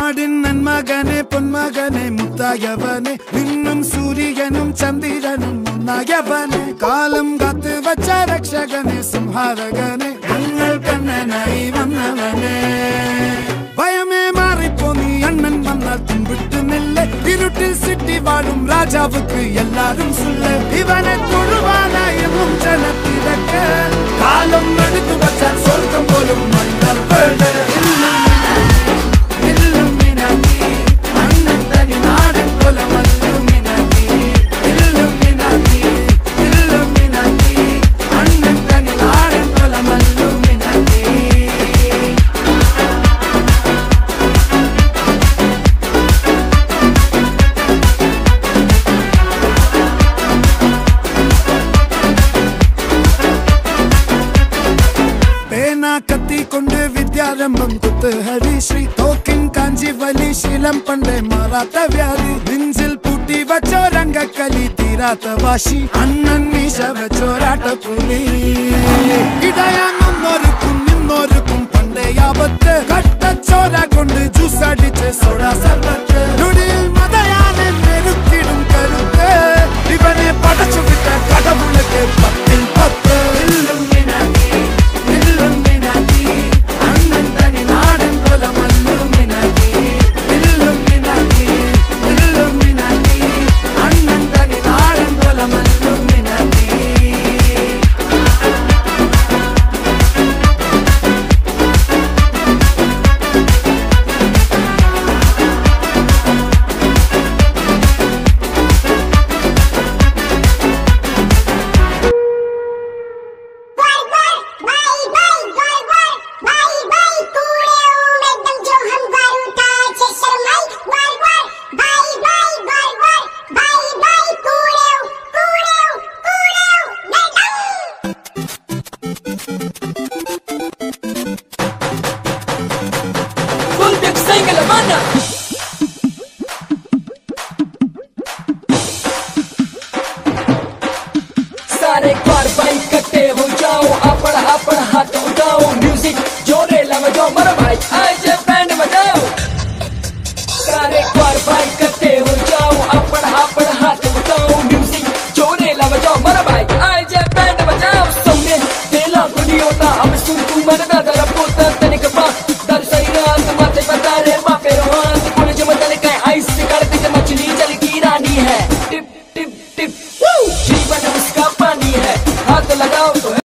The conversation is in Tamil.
நாடின் நன்மகனே பொன்மகனே முத்தாயவனே இன்னும் சூரியனும் சந்திரனும் முன்னாயவனே காலம் காத்து வச்ச ரக்ஷகனே சிம்ஹாரகனே எங்கள் கண்ணனாய் வந்தவனே பயமே மாறிப்போ நீ அண்ணன் வந்தால் தும்பிட்டு நெல்ல இருட்டில் சிட்டி வாழும் ராஜாவுக்கு எல்லாரும் சொல்ல இவனை தொழுவானா எனும் ஜனத்திறக்க காலம் எடுத்து வச்சால் சொர்க்கம் போலும் மண்டல் வேட Illuminati, அண்ணன் தனி நாடன் போல Illuminati, Illuminati, Illuminati, அண்ணன் தனி நாடன் போல Illuminati. பேனா கத்தி கொண்டு வித்யாரம்பம் குத்து ஹரி ஸ்ரீ தோக்கின் காஞ்சி வலி சீலம் பண்டே மாறாத்த வியாதி நெஞ்சில் பூட்டி வச்சோ ரங்க கலி தீராத்த வாசி அண்ணன் மீச வச்சோராட்ட புலி இடையான் முன்னோருக்கும் நின்னோருக்கும் பண்டே ஆபத்து கட்ட சோரா கொண்டு ஜூஸ் அடிச்சு சோடா சர்வத்து நொடியில் மதையான நெருக்கிடும் கருத்து இவனே படைச்சு விட்ட கடவுளுக்கு பத்தில் பத்து Illuminati, Illuminati, அண்ணன் தனி நாடன் போல Illuminati, Illuminati, Illuminati, அண்ணன் தனி நாடன் போல Illuminati. Bye bye bye bye bye bye bye bye कूड़े एकदम जो हम बारूटा छे शर्माई bye bye bye bye bye bye bye bye कूड़े कूड़े कूड़े एकदम Full single mana सारे कारवाई इकट्ठे हो जाओ अपन अपन हाथ उठाओ म्यूजिक जोरे लमजो मर भाई आज बैंड बजाओ सारे कारवाई इकट्ठे हो जाओ अपन अपन हाथ उठाओ म्यूजिक जोरे लमजो मर भाई आज बैंड बजाओ सबने तेला दुनिया का